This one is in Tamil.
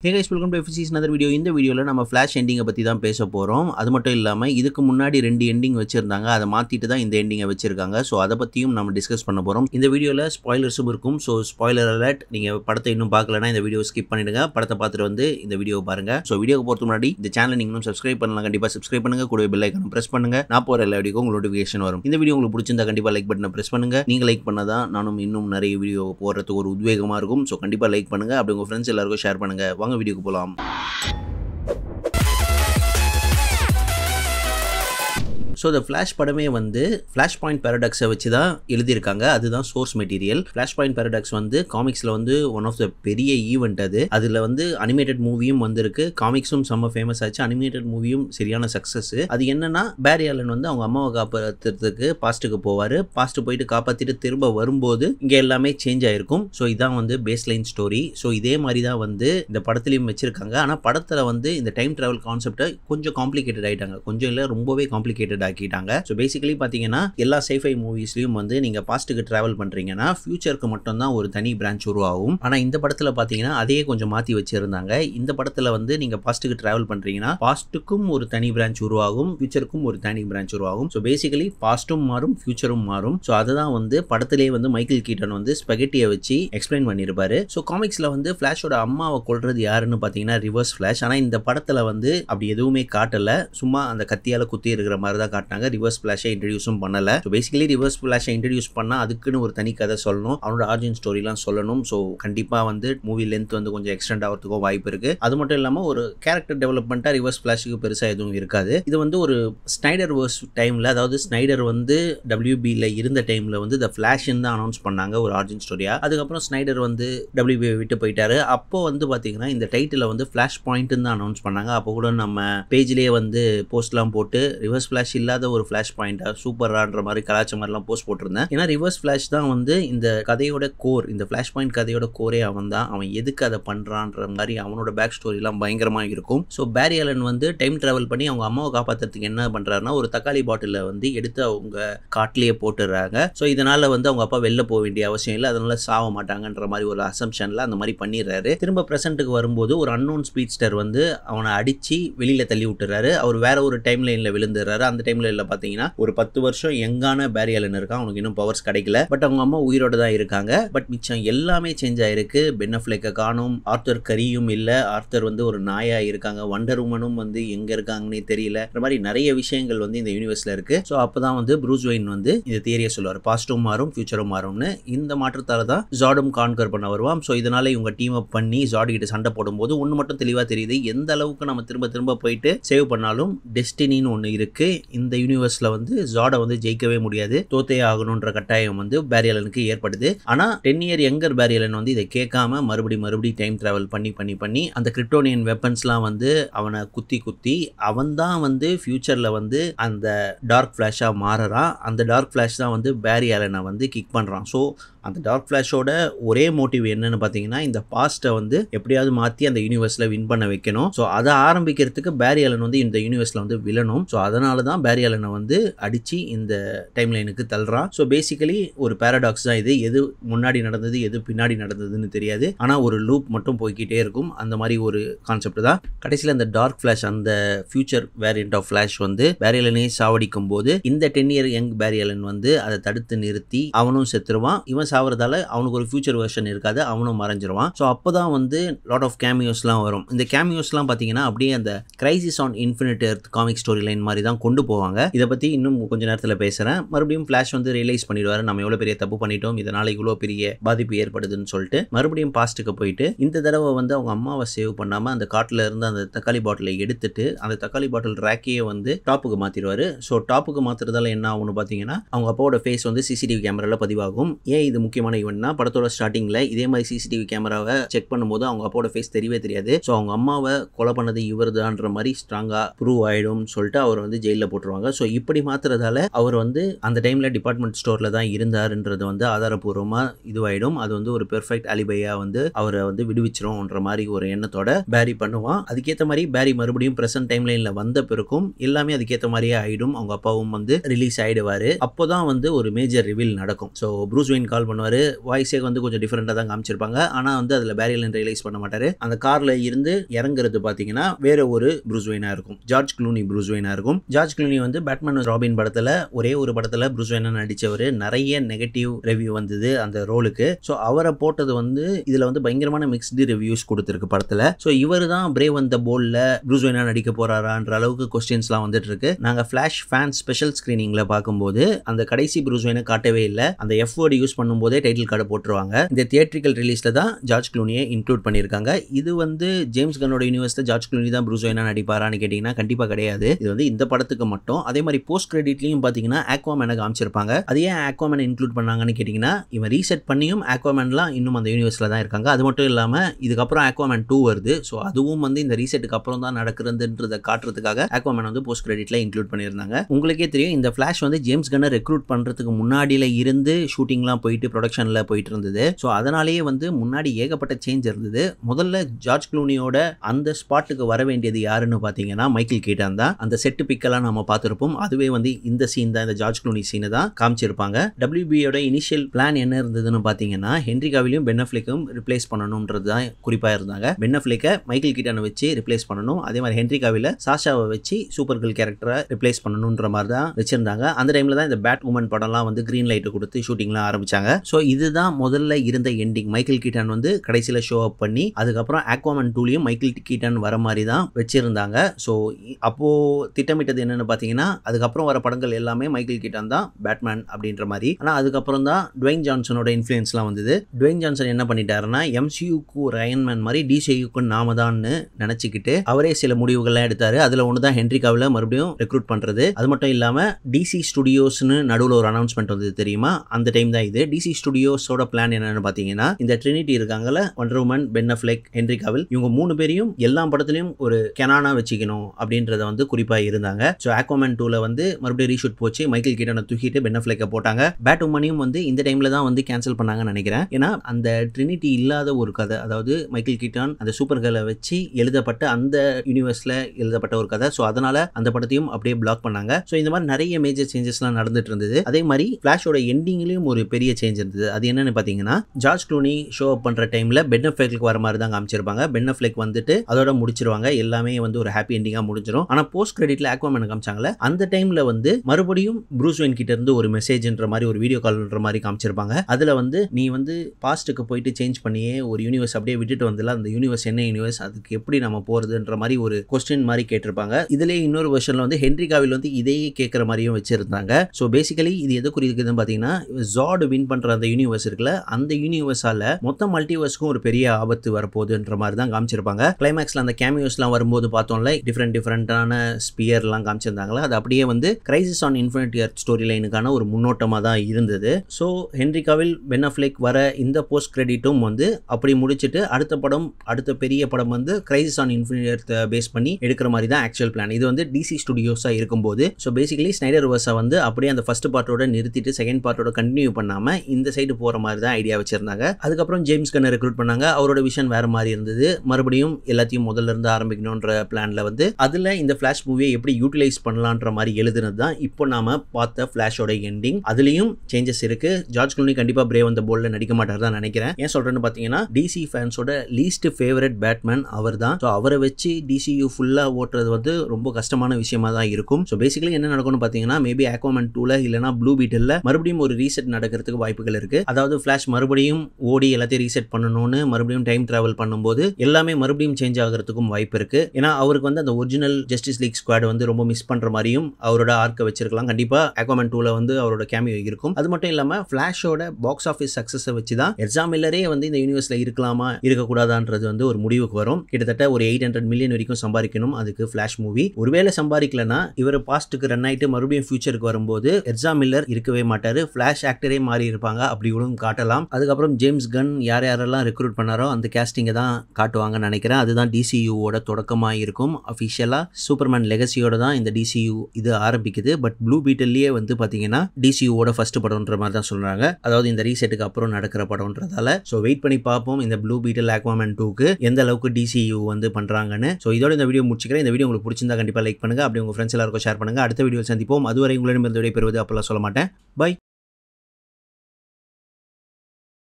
ஹே கைஸ் வெல்கம் டு எஃபிசிஸ் நதர் வீடியோ இந்த வீடியோவில் நம்ம ஃப்ளாஷ் எண்டிங்கை பற்றி தான் பேச போகிறோம் அது மட்டும் இல்லாமல் இதுக்கு முன்னாடி ரெண்டு எண்டிங் வச்சுருந்தாங்க அதை மாற்றிட்டு தான் இந்த எண்டிங்கை வச்சிருக்காங்க ஸோ அதை பற்றியும் நம்ம டிஸ்கஸ் பண்ண போகிறோம் இந்த வீடியோவில் ஸ்பாய்லர்ஸும் இருக்கும் ஸோ ஸ்பாய்லர் அலர்ட் நீங்கள் படத்தை இன்னும் பார்க்கலனா இந்த வீடியோ ஸ்கிப் பண்ணிடுங்க படத்தை பார்த்துட்டு வந்து இந்த வீடியோ பாருங்கள் ஸோ வீடியோக்கு போகிறதுக்கு முன்னாடி இந்த சேனல் நீங்கள் இன்னும் சப்ஸ்கிரைப் பண்ணலாம் கண்டிப்பாக சப்ஸ்கிரைப் பண்ணுங்கள் கூட பெல் ஐக்கனும் ப்ரெஸ் பண்ணுங்கள் நான் போகிற எல்லா வீடியோக்கும் உங்களுக்கு நோட்டிஃபிகேஷன் வரும் இந்த வீடியோ உங்களுக்கு பிடிச்சிருந்தா கண்டிப்பாக லைக் பட்டனை ப்ரெஸ் பண்ணுங்கள் நீங்கள் லைக் பண்ணாதான் நானும் இன்னும் நிறைய வீடியோ போடுறதுக்கு ஒரு உத்வேகமாக இருக்கும் ஸோ கண்டிப்பாக லைக் பண்ணுங்கள் அப்படி உங்கள் ஃப்ரெண்ட்ஸ் எல்லாருக்கும் ஷேர் பண்ணுங்கள் வாங்க வீடியோக்கு போகலாம் ஸோ இந்த ஃப்ளாஷ் படமே வந்து ஃப்ளாஷ் பாயிண்ட் பேரடாக்ஸை வச்சு தான் எழுதியிருக்காங்க அதுதான் source material flash point paradox வந்து காமிக்ஸில் வந்து ஒன் ஆஃப் த பெரிய ஈவெண்ட் அது அதில் வந்து அனிமேட்டட் மூவியும் வந்திருக்கு காமிக்ஸும் செம்ம ஃபேமஸ் ஆச்சு அனிமேட்டட் மூவியும் சரியான சக்ஸஸ் அது என்னன்னா பேரி ஆலன் வந்து அவங்க அம்மாவை காப்பாற்றுறதுக்கு பாஸ்ட்டுக்கு போவார் பாஸ்ட்டு போயிட்டு காப்பாற்றிட்டு திரும்ப வரும்போது இங்கே எல்லாமே சேஞ்ச் ஆயிருக்கும் ஸோ இதான் வந்து பேஸ் லைன் ஸ்டோரி ஸோ இதே மாதிரி தான் வந்து இந்த படத்துலையும் வச்சிருக்காங்க ஆனால் படத்தில் வந்து இந்த டைம் ட்ராவல் கான்செப்டை கொஞ்சம் காம்ப்ளிகேட்டட் ஆகிட்டாங்க கொஞ்சம் இல்லை ரொம்பவே காம்ப்ளிகேட்டட் ஆக்கிட்டாங்க ஸோ பேசிக்கலி பார்த்தீங்கன்னா எல்லா சைஃபை மூவிஸ்லையும் வந்து நீங்கள் பாஸ்ட்டுக்கு ட்ராவல் பண்ணுறீங்கன்னா ஃபியூச்சருக்கு மட்டும்தான் ஒரு தனி பிரான்ச் உருவாகும் ஆனால் இந்த படத்தில் பார்த்தீங்கன்னா அதையே கொஞ்சம் மாற்றி வச்சிருந்தாங்க இந்த படத்தில் வந்து நீங்கள் பாஸ்ட்டுக்கு ட்ராவல் பண்ணுறீங்கன்னா பாஸ்ட்டுக்கும் ஒரு தனி பிரான்ச் உருவாகும் ஃபியூச்சருக்கும் ஒரு தனி பிரான்ச் உருவாகும் ஸோ பேசிக்கலி பாஸ்ட்டும் மாறும் ஃபியூச்சரும் மாறும் ஸோ அதுதான் வந்து படத்திலே வந்து மைக்கேல் கீட்டன் வந்து ஸ்பெகட்டியை வச்சு எக்ஸ்பிளைன் பண்ணியிருப்பாரு ஸோ காமிக்ஸில் வந்து ஃப்ளாஷோட அம்மாவை கொள்றது யாருன்னு பார்த்தீங்கன்னா ரிவர்ஸ் ஃப்ளாஷ் ஆனால் இந்த படத்தில் வந்து அப்படி எதுவுமே காட்டலை சும்மா அந்த கத்தியால் குத்தி இருக்கிற மாதிரி தான் காட்டினாங்க ரிவர்ஸ் ஃப்ளாஷை இன்ட்ரடியூஸும் பண்ணல ஸோ பேசிக்கலி ரிவர்ஸ் ஃப்ளாஷை இன்ட்ரடியூஸ் பண்ணால் அதுக்குன்னு ஒரு தனி கதை சொல்லணும் அவனோட ஆர்ஜின் ஸ்டோரிலாம் சொல்லணும் ஸோ கண்டிப்பாக வந்து மூவி லென்த் வந்து கொஞ்சம் எக்ஸ்டெண்ட் ஆகிறதுக்கும் வாய்ப்பு இருக்கு அது மட்டும் இல்லாமல் ஒரு கேரக்டர் டெவலப்மெண்ட்டாக ரிவர்ஸ் ஃப்ளாஷுக்கு பெருசாக எதுவும் இருக்காது இது வந்து ஒரு ஸ்னைடர் வர்ஸ் டைமில் அதாவது ஸ்னைடர் வந்து டபிள்யூபியில் இருந்த டைமில் வந்து த ஃப்ளாஷ்ன்னு தான் அனௌன்ஸ் பண்ணாங்க ஒரு ஆர்ஜின் ஸ்டோரியாக அதுக்கப்புறம் ஸ்னைடர் வந்து டபிள்யூபி விட்டு போயிட்டாரு அப்போ வந்து பார்த்தீங்கன்னா இந்த டைட்டில் வந்து ஃப்ளாஷ் பாயிண்ட்னு தான் அனௌன்ஸ் பண்ணாங்க அப்போ கூட நம்ம பேஜ்லேயே வந்து போஸ்ட்லாம் போட்டு ரிவர்ஸ் ஃப்ளாஷ் இல்லாத ஒரு ஃப்ளாஷ் பாயிண்டாக சூப்பரான்ற மாதிரி கலாச்ச மாதிரிலாம் போஸ்ட் போட்டிருந்தேன் ஏன்னா ரிவர்ஸ் ஃப்ளாஷ் தான் வந்து இந்த கதையோட கோர் இந்த ஃப்ளாஷ் பாயிண்ட் கதையோட கோரே அவன் தான் அவன் எதுக்கு அதை பண்ணுறான்ற மாதிரி அவனோட பேக் ஸ்டோரிலாம் பயங்கரமாக இருக்கும் ஸோ பேரி அலன் வந்து டைம் ட்ராவல் பண்ணி அவங்க அம்மாவை காப்பாற்றுறதுக்கு என்ன பண்ணுறாருன்னா ஒரு தக்காளி பாட்டிலில் வந்து எடுத்து அவங்க காட்டிலேயே போட்டுடுறாங்க ஸோ இதனால் வந்து அவங்க அப்பா வெளில போக வேண்டிய அவசியம் இல்லை அதனால சாவ மாட்டாங்கன்ற மாதிரி ஒரு அசம்ஷனில் அந்த மாதிரி பண்ணிடுறாரு திரும்ப ப்ரெசென்ட்டுக்கு வரும்போது ஒரு அன்னோன் ஸ்பீட்ஸ்டர் வந்து அவனை அடித்து வெளியில் தள்ளி விட்டுறாரு அவர் வேற ஒரு டைம் லைனில் விழுந்துடுறாரு அந்த டைம் லைனில் பார்த்தீங்கன்னா ஒரு பத்து வருஷம் யங்கான பேரி அலன் இருக்கான் அவனுக்கு இன்னும் பவர்ஸ் கிடைக்கல பட் அவங்க அம்மா உயிரோட தான் இருக்காங்க பட் மிச்சம் எல்லாமே சேஞ்ச் ஆயிருக்கு பென்னஃப்ளேக்கை காணும் ஆர்த்தர் கரியும் இல்லை ஆர்த்தர் வந்து ஒரு நாயா இருக்காங்க வண்டர் உமனும் வந்து எங்க இருக்காங்கன்னே தெரியல இந்த மாதிரி நிறைய விஷயங்கள் வந்து இந்த யூனிவர்ஸ்ல இருக்கு ஸோ அப்பதான் வந்து ப்ரூஸ் வெயின் வந்து இந்த தியரியை சொல்லுவார் பாஸ்டும் மாறும் ஃபியூச்சரும் மாறும்னு இந்த மாற்றத்தால தான் ஜாடும் கான்கர் பண்ண வருவான் ஸோ இதனால இவங்க டீம் அப் பண்ணி ஜாடு கிட்ட சண்டை போடும்போது ஒன்று மட்டும் தெளிவாக தெரியுது எந்த அளவுக்கு நம்ம திரும்ப திரும்ப போயிட்டு சேவ் பண்ணாலும் டெஸ்டினின்னு ஒன்று இருக்கு இந்த யூனிவர்ஸ்ல வந்து ஜாடை வந்து ஜெயிக்கவே முடியாது தோத்தே ஆகணுன்ற கட்டாயம் வந்து பேரியலனுக்கு ஏற்படுது ஆனால் டென் இயர் யங்கர் பேரியலன் வந்து இதை கேட்காம மறுபடி மறுபடி டைம் டிராவல் பண்ணி பண்ணி பண்ணி அந்த கிரிப்டோனியன் வெப்பன்ஸ்லாம் வந்து அவனை குத்தி குத்தி அவன் தான் வந்து ஃபியூச்சரில் வந்து அந்த டார்க் ஃப்ளாஷாக மாறுறான் அந்த டார்க் ஃப்ளாஷ் தான் வந்து பேரி ஆலனை வந்து கிக் பண்ணுறான் ஸோ அந்த டார்க் ஃப்ளாஷோட ஒரே மோட்டிவ் என்னன்னு பார்த்தீங்கன்னா இந்த பாஸ்ட்டை வந்து எப்படியாவது மாற்றி அந்த யூனிவர்ஸில் வின் பண்ண வைக்கணும் ஸோ அதை ஆரம்பிக்கிறதுக்கு பேரி அலன் வந்து இந்த யூனிவர்ஸில் வந்து விழணும் ஸோ அதனால தான் பேரி அலனை வந்து அடித்து இந்த டைம் லைனுக்கு தள்ளுறான் ஸோ பேசிக்கலி ஒரு பேரடாக்ஸ் தான் இது எது முன்னாடி நடந்தது எது பின்னாடி நடந்ததுன்னு தெரியாது ஆனால் ஒரு லூப் மட்டும் போய்கிட்டே இருக்கும் அந்த மாதிரி ஒரு கான்செப்ட் தான் கடைசியில் அந்த டார்க் ஃப்ளாஷ் அந்த ஃபியூச்சர் வேரியண்ட் ஆஃப் ஃப்ளாஷ் வந்து பேரியலனே சாவடிக்கும் போது இந்த டென் இயர் யங் பேரியலன் வந்து அதை தடுத்து நிறுத்தி அவனும் செத்துருவான் இவன் சாவறதால அவனுக்கு ஒரு ஃபியூச்சர் வெர்ஷன் இருக்காது அவனும் மறைஞ்சிருவான் ஸோ அப்போ தான் வந்து லாட் ஆஃப் கேமியோஸ்லாம் வரும் இந்த கேமியோஸ்லாம் பார்த்தீங்கன்னா அப்படியே அந்த Crisis on Infinite Earth comic story line மாதிரி தான் கொண்டு போவாங்க இதை பற்றி இன்னும் கொஞ்ச நேரத்தில் பேசுகிறேன் மறுபடியும் ஃப்ளாஷ் வந்து ரியலைஸ் பண்ணிடுவாரு நம்ம எவ்வளோ பெரிய தப்பு பண்ணிட்டோம் இதனால் இவ்வளோ பெரிய பாதிப்பு ஏற்படுதுன்னு சொல்லிட்டு மறுபடியும் பாஸ்ட்டுக்கு போயிட்டு இந்த தடவை வந்து அவங்க அம்மாவை சேவ் பண்ணாமல் அந்த காட்டில் இருந்து அந்த தக்காளி பாட்டிலை எடுத்துட்டு அந்த தக்காளி பாட்டில் ரேக்கையே வந்து டாப்புக்கு மாற்றிடுவார் ஸோ டாப்புக்கு மாற்றுறதால என்ன ஆகும்னு பார்த்தீங்கன்னா அவங்க அப்பாவோட ஃபேஸ் வந்து சிசிடிவி கேமராவில் பதிவாகும் ஏன் இது முக்கியமான ஈவெண்ட்னா படத்தோட ஸ்டார்டிங்கில் இதே மாதிரி சிசிடிவி கேமராவை செக் பண்ணும்போது அவங்க அப்பாவோட ஃபேஸ் தெரியவே தெரியாது ஸோ அவங்க அம்மாவை கொலை பண்ணது இவர் தான்ற மாதிரி ஸ்ட்ராங்காக ப்ரூவ் ஆகிடும்னு சொல்லிட்டு அவர் வந்து ஜெயிலில் போட்டுருவாங்க மாற்றுவாங்க ஸோ இப்படி மாற்றுறதால அவர் வந்து அந்த டைமில் டிபார்ட்மெண்ட் ஸ்டோரில் தான் இருந்தாருன்றது வந்து ஆதாரப்பூர்வமாக இதுவாயிடும் அது வந்து ஒரு பெர்ஃபெக்ட் அலிபையாக வந்து அவரை வந்து விடுவிச்சிரும்ன்ற மாதிரி ஒரு எண்ணத்தோட பேரி பண்ணுவான் அதுக்கேற்ற மாதிரி பேரி மறுபடியும் ப்ரெசன்ட் டைம் லைனில் வந்த பிறக்கும் எல்லாமே அதுக்கேற்ற மாதிரியே ஆயிடும் அவங்க அப்பாவும் வந்து ரிலீஸ் ஆயிடுவாரு அப்போதான் வந்து ஒரு மேஜர் ரிவீல் நடக்கும் ஸோ ப்ரூஸ் வெயின் கால் பண்ணுவார் வாய்ஸே வந்து கொஞ்சம் டிஃப்ரெண்ட்டாக தான் காமிச்சிருப்பாங்க ஆனால் வந்து அதில் பேரியல் ரியலைஸ் பண்ண மாட்டாரு அந்த காரில் இருந்து இறங்குறது பார்த்தீங்கன்னா வேற ஒரு ப்ரூஸ் வெயினாக இருக்கும் ஜார்ஜ் க்ளூனி ப்ரூஸ் வெயினாக இருக்கும் ஜார்ஜ் க்ளூனி வந்து பேட்மேன் ராபின் படத்தில் ஒரே ஒரு படத்தில் ப்ரூஸ் வெயினாக நடித்தவர் நிறைய நெகட்டிவ் ரிவ்யூ வந்தது அந்த ரோலுக்கு ஸோ அவரை போட்டது வந்து இதில் வந்து பயங்கரமான மிக்ஸ்டு ரிவ்யூஸ் கொடுத்துருக்கு படத்தில் ஸோ இவர் தான் பிரேவ் அந்த போலில் ப்ரூஸ் வெயினாக நடிக்க போறாரான்ற அளவுக்கு கொஸ்டின்ஸ்லாம் வந்துட்டு இருக்கு நாங்கள் ஃப்ளாஷ் ஃபேன் ஸ்பெஷல் ஸ்க்ரீனிங்கில் பார்க்கும்போது அந்த கடைசி ப்ரூஸ் வெயினை காட்டவே இல்லை அந்த எஃப் வேர்டு யூஸ் பண்ணும்போதே டைட்டில் கார்டு போட்டுருவாங்க இந்த தியேட்ரிக்கல் ரிலீஸில் தான் ஜார்ஜ் க்ளூனியை இன்க்ளூட் பண்ணியிருக்காங்க இது வந்து ஜேம்ஸ் கன்னோட யூனிவர்ஸில் ஜார்ஜ் க்ளூனி தான் ப்ரூஸ் வெயினாக நடிப்பாரான்னு கேட்டிங்கன்னா கண்டிப்பாக கிடையாது இது வந்து இந்த படத்துக்கு மட்டும் அதே மாதிரி போஸ்ட் கிரெடிட்லையும் பார்த்தீங்கன்னா ஆக்வாமேனை காமிச்சிருப்பாங்க அது ஏன் ஆக்வாமேனை இன்க்ளூட் பண்ணாங்கன்னு கேட்டிங்கன்னா இவன் ரீசெட் பண்ணியும் ஆக்வாமேன்லாம் இன்னும் அந்த யூனிவர்ஸில் தான் இருக்காங்க அது மட்டும் இல்லாமல் இதுக்கப்புறம் ஆக்வாமேன் டூ வருது ஸோ அதுவும் வந்து இந்த ரீசெட்டுக்கு அப்புறம் தான் நடக்கிறதுன்றதை காட்டுறதுக்காக ஆக்வாமேன் வந்து போஸ்ட் கிரெடிட்ல இன்க்ளூட் பண்ணியிருந்தாங்க உங்களுக்கே தெரியும் இந்த ஃபிளாஷ் வந்து ஜேம்ஸ் கன்னர் ரெக்ரூட் பண்ணுறதுக்கு முன்னாடியில இருந்து ஷூட்டிங்லாம் போயிட்டு ப்ரொடக்ஷனில் போயிட்டு இருந்தது ஸோ அதனாலேயே வந்து முன்னாடி ஏகப்பட்ட சேஞ்ச் இருந்தது முதல்ல ஜார்ஜ் க்ளூனியோட அந்த ஸ்பாட்டுக்கு வர வேண்டியது யாருன்னு பார்த்தீங்கன்னா மைக்கேல் கீட்டான் தான் அந்த செட்டு பிக்கெல்லாம் நம்ம பார்த்துருப்போம் அதுவே வந்து இந்த சீன் தான் இந்த ஜார்ஜ் க்ளூனி சீனை தான் காமிச்சிருப்பாங்க டபிள்யூபியோட இனிஷியல் பிளான் என்ன இருந்ததுன்னு பார்த்தீங்கன்னா ஹென்ரி காவிலையும் பென்னஃப்ளிக்கும் ரிப்ளேஸ் பண்ணணும்ன்றது தான் குறிப்பாக இருந்தாங்க பென்னஃப்ளிக்கை மைக்கேல் கீட்டானை வச்சு ரிப்ளேஸ் பண்ணணும் அதே மாதிரி ஹென்ரி காவில சாஷாவை வச்சு சூப்பர் கேர்ள் கேரக்டரை ரிப்ளேஸ் பண்ணணுன்ற மாதிரி தான் வச்சிருந்தாங்க அந்த டைமில் தான் இந்த பேட் உமன் படம்லாம் வந்து க்ரீன் லைட்டு கொடுத்து ஷூட்டிங்லாம் ஆரம்பிச்சாங்க ஸோ இதுதான் முதல்ல இருந்த எண்டிங் மைக்கேல் கீட்டான் வந்து கடைசியில் ஷோ அப் பண்ணி அதுக்கப்புறம் ஆக்வாமன் டூலையும் மைக்கேல் கீட்டான் வர மாதிரி தான் வச்சிருந்தாங்க ஸோ அப்போது திட்டமிட்டது என்னன்னு பார்த்தீங்கன்னா அதுக்கப்புறம் வர படங்கள் எல்லாமே மைக்கேல் கீட்டான் தான் பேட்மேன் அப்படின்ற மாதிரி ஆனால் அதுக்கப்புறம் தான் டுவைன் ஜான்சனோட இன்ஃப்ளூயன்ஸ்லாம் வந்தது டுவைன் ஜான்சன் என்ன பண்ணிட்டாருன்னா எம்சியூக்கு ஒரு அயன்மேன் மாதிரி டிசியூக்கு நாம தான்னு நினச்சிக்கிட்டு அவரே சில முடிவுகள்லாம் எடுத்தார் அதில் ஒன்று தான் ஹென்ரி காவில் மறுபடியும் ரெக்ரூட் பண்ணுறது அது மட்டும் இல்லாமல் டிசி ஸ்டுடியோஸ்னு நடுவில் ஒரு அனௌன்ஸ்மெண்ட் வந்தது தெரியுமா அந்த டைம் தான் இது டிசி ஸ்டுடியோஸோட பிளான் என்னன்னு பார்த்தீங்கன்னா இந்த ட்ரினிட்டி இருக்காங்கல்ல Wonder Woman Ben Affleck Henry Cavill இவங்க மூணு பேரையும் எல்லா படத்துலையும் ஒரு கெனானா வச்சுக்கணும் அப்படின்றத வந்து குறிப்பாக இருந்தாங்க ஸோ ஆக்வாமேன் டூவில் வந்து மறுபடியும் ரீஷூட் போச்சு மைக்கேல் கீட்டனை தூக்கிட்டு பென் அஃப்லெக்கை போட்டாங்க பேட் உமனையும் வந்து இந்த டைமில் தான் வந்து கேன்சல் பண்ணாங்கன்னு நினைக்கிறேன் ஏன்னா அந்த ட்ரினிட்டி இல்லாத ஒரு கதை அதாவது மைக்கேல் கீட்டான் அந்த சூப்பர் கேர்ளை வச்சு எழுதப்பட்ட அந்த யூனிவர்ஸில் எழுதப்பட்ட ஒரு கதை ஸோ அதனால அந்த படத்தையும் அப்படியே பிளாக் பண்ணாங்க ஸோ இந்த மாதிரி நிறைய மேஜர் சேஞ்சஸ்லாம் நடந்துட்டு இருந்தது அதே மாதிரி ஃப்ளாஷோட எண்டிங்லேயும் ஒரு பெரிய சேஞ்ச் இருந்தது அது என்னன்னு பார்த்தீங்கன்னா ஜார்ஜ் க்ளூனி ஷோ அப் பண்ணுற டைமில் பென் அஃப்ளெக்கு வர மாதிரி தான் காமிச்சிருப்பாங்க பென் அஃப்ளெக் வந்துட்டு அதோட முடிச்சிருவாங்க எல்லாமே வந்து ஒரு ஹாப்பி எண்டிங்காக முடிஞ்சிடும் ஆனால் போஸ்ட் கிரெடிட்ல ஆக்வாமேன் காமிச்சாங்கல்ல அந்த டைமில் வந்து மறுபடியும் ப்ரூஸ் வெயின் கிட்ட இருந்து ஒரு மெசேஜ்ன்ற மாதிரி ஒரு வீடியோ கால்ன்ற மாதிரி காமிச்சிருப்பாங்க அதில் வந்து நீ வந்து பாஸ்ட்டுக்கு போயிட்டு சேஞ்ச் பண்ணியே ஒரு யூனிவர்ஸ் அப்படியே விட்டுட்டு வந்தல அந்த யூனிவர்ஸ் என்ன யூனிவர்ஸ் அதுக்கு எப்படி நம்ம போகிறதுன்ற மாதிரி ஒரு கொஸ்டின் மாதிரி கேட்டிருப்பாங்க இதுலேயே இன்னொரு வெர்ஷனில் வந்து ஹென்ரி காவில் வந்து இதையே கேட்குற மாதிரியும் வச்சிருந்தாங்க ஸோ பேசிக்கலி இது எது குறிக்குதுன்னு பார்த்தீங்கன்னா ஜாட் வின் பண்ணுற அந்த யூனிவர்ஸ் இருக்குல்ல அந்த யூனிவர்ஸால மொத்த மல்டிவர்ஸ்க்கும் ஒரு பெரிய ஆபத்து வரப்போகுதுன்ற மாதிரி தான் காமிச்சிருப்பாங்க கிளைமேக்ஸில் அந்த கேமியோஸ்லாம் வரும்போது பார்த்தோம்ல டிஃப்ரெண்ட் டிஃப்ரெண்ட்டான ஸ்பியர்லாம் காமிச்சிருந்தாங்களா அது அப்படியே வந்து Crisis on Infinity Earth story லைனுக்கான ஒரு முன்னோட்டமாக தான் இருந்தது so Henry Cavill Ben Affleck வர இந்த போஸ்ட் கிரெடிட்டும் வந்து அப்படி முடிச்சுட்டு அடுத்த படம் அடுத்த பெரிய படம் வந்து Crisis on Infinity Earth base பண்ணி எடுக்கிற மாதிரி தான் ஆக்சுவல் பிளான் இது வந்து டிசி ஸ்டுடியோஸாக இருக்கும்போது ஸோ பேசிக்கலி ஸ்னைடர் வர்ஸை வந்து அப்படியே அந்த ஃபர்ஸ்ட் பார்ட்டோட நிறுத்திட்டு செகண்ட் பார்ட்டோட கண்டினியூ பண்ணாமல் இந்த சைடு போகிற மாதிரி தான் ஐடியா வச்சிருந்தாங்க அதுக்கப்புறம் ஜேம்ஸ் கன்னை ரெக்ரூட் பண்ணாங்க அவரோட விஷன் வேற மாதிரி இருந்தது மறுபடியும் எல்லாத்தையும் முதல்ல இருந்து ஆரம்பிக்கணுன்ற பிளான்ல வந்து அதில் இந்த ஃபிளாஷ் மூவியை எப்படி யூட்டிலைஸ் பண்ணலான்ற மாதிரி எழுதுனது தான் இப்போ நாம பார்த்த ஃபிளாஷோட எண்டிங் அதுலேயும் சேஞ்சஸ் இருக்கு ஜார்ஜ் குளூனி கண்டிப்பாக பிரேவ் அந்த போல்ல நடிக்க மாட்டார் தான் நினைக்கிறேன் ஏன் சொல்றேன்னு பார்த்தீங்கன்னா டிசி ஃபேன்ஸோட லீஸ்ட் ஃபேவரட் பேட்மேன் அவர் தான் ஸோ அவரை வச்சு டிசியூ ஃபுல்லாக ஓட்டுறது வந்து ரொம்ப கஷ்டமான விஷயமா தான் இருக்கும் ஸோ பேசிக்கலி என்ன நடக்கும்னு பார்த்தீங்கன்னா மேபி ஆக்வாமன் டூல இல்லைனா ப்ளூ பீட்டில் மறுபடியும் ஒரு ரீசெட் நடக்கிறதுக்கு வாய்ப்புகள் இருக்கு அதாவது ஃபிளாஷ் மறுபடியும் ஓடி எல்லாத்தையும் ரீசெட் பண்ணணும்னு மறுபடியும் டைம் டிராவல் பண்ணும்போது எல்லாமே மறுபடியும் சேஞ்ச் ஆகிறதுக்கும் வாய்ப்பு இருக்கு ஏன்னா அவருக்கு வந்து அந்த ஒரிஜினல் ஜஸ்டிஸ் லீக் ஸ்குவாட் வந்து ரொம்ப மிஸ் பண்ற மாதிரியும் அவரோட ஆர்க்கை வச்சிருக்கலாம் கண்டிப்பா ஆக்வாமன் டூல வந்து அவரோட கேமியோ இருக்கும் அது மட்டும் இல்லாம ஃபிளாஷோட பாக்ஸ் ஆஃபீஸ் சக்சஸை வச்சு தான் எக்ஸா மில்லரே வந்து இந்த யூனிவர்ஸ்ல இருக்கலாமா இருக்கக்கூடாதான்றது வந்து ஒரு முடிவுக்கு வரும் கிட்டத்தட்ட ஒரு எயிட் ஹண்ட்ரட் மில்லியன் வரைக்கும் சம்பாதிக்கணும் அதுக்கு ஃபிளாஷ் மூவி ஒருவேளை சம்பாதிக்கலனா இவர் பாஸ்ட்டுக்கு ரன் ஆயிட்டு மறுபடியும் ஃபியூச்சருக்கு வரும்போது எர்ஜா மில்லர் இருக்கவே மாட்டாரு ஃபிளாஷ் ஆக்டரே மாறி இருப்பாங்க அப்படி கூட காட்டலாம் அதுக்கப்புறம் ஜேம்ஸ் கன் யார் யாரெல்லாம் ரெக்ரூட் பண்ணாரோ அந்த கேஸ்டிங்கை தான் காட்டுவாங்கன்னு நினைக்கிறேன் அதுதான் டிசியூவோட தொடக்கமாக இருக்கும் அஃபிஷியலாக சூப்பர்மேன் லெகசியோட தான் இந்த டிசி டிசியூ இது ஆரம்பிக்குது பட் ப்ளூ பீட்டல்லையே வந்து பார்த்தீங்கன்னா டிசியூவோட ஃபர்ஸ்ட் படம்ன்ற மாதிரி தான் சொல்கிறாங்க அதாவது இந்த ரீசெட்டுக்கு அப்புறம் நடக்கிற படம்ன்றதால ஸோ வெயிட் பண்ணி பார்ப்போம் இந்த ப்ளூ பீட்டல் ஆக்வாமேன் டூக்கு எந்த அளவுக்கு டிசியூ வந்து பண்ணுறாங்கன்னு ஸோ இதோட இந்த வீடியோ முடிச்சுக்கிறேன் இந்த வீடியோ உங்களுக்கு பிடிச்சிருந்தா கண்டிப்பாக லைக் பண்ணுங்க அப்படி உங்கள் ஃப்ரெண்ட்ஸ் எல்லாருக்கும் ஷேர் பண்ணுங்க அடுத்த வீடியோ சந்திப்போம் அதுவரை உங்களிடம் இருந்து விடைபெறுவது அப்பெல்லாம் சொல்ல மாட்டேன் பை